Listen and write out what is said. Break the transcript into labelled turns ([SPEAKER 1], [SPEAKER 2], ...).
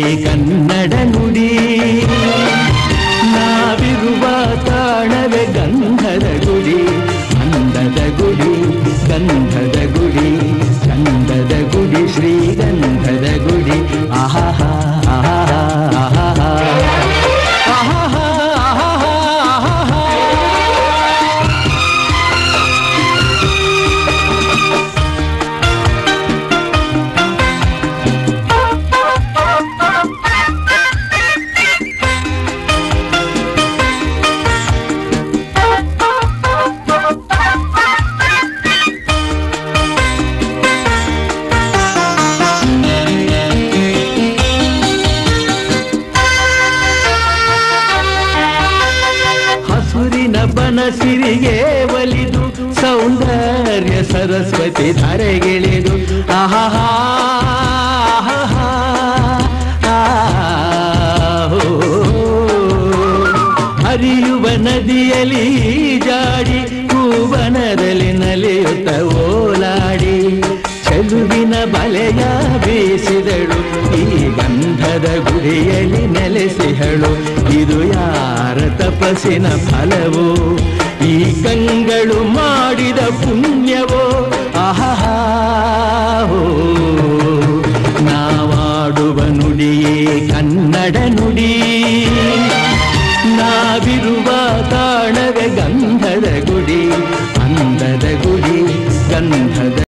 [SPEAKER 1] ಕನ್ನಡ ನುಡಿ ನಾವಿರುವ ತಾಣವೇ ಗಂಧದ ಗುಡಿ ಅಂದದ ಗುಡಿ ಗಂಧದ ಗುಡಿ ಗಂಧದ ಗುಡಿ ಶ್ರೀಗಂಧದ ಗುಡಿ ಆಹಾ ಆಹಾ ಆಹಾ ಆಹಾ ಆಹಾ ಹಸುರಿನ ಬನಸಿರಿಗೆ ಒಲಿದು ಸೌಂದರ್ಯ ಸರಸ್ವತಿ ಧರೆಗಿಳಿದು ಆಹಾ ಆಹಾ, ಆಹೋ. ಹರಿಯುವ ನದಿಯಲ್ಲಿ ಜಾಡಿ ಹೂವನದಲ್ಲಿ ನಲಿಯುತ್ತ ಓಲಾಡಿ ಚೆಲುವಿನ ಬಲೆಯ ಬೀಸಿದಳು ಈ ಗಂಧದ ಗುಡಿಯಲ್ಲಿ ನೆಲೆಸಿಹಳು ಇದು ಯಾರ ತಪಸ್ಸಿನ ಫಲವೋ ಈ ಕಂಗಳು ಮಾಡಿದ ಪುಣ್ಯವೋ ಆಹಾ ನಾವಾಡುವ ನುಡಿಯೇ ಕನ್ನಡ ನುಡಿ ನಾವಿರುವ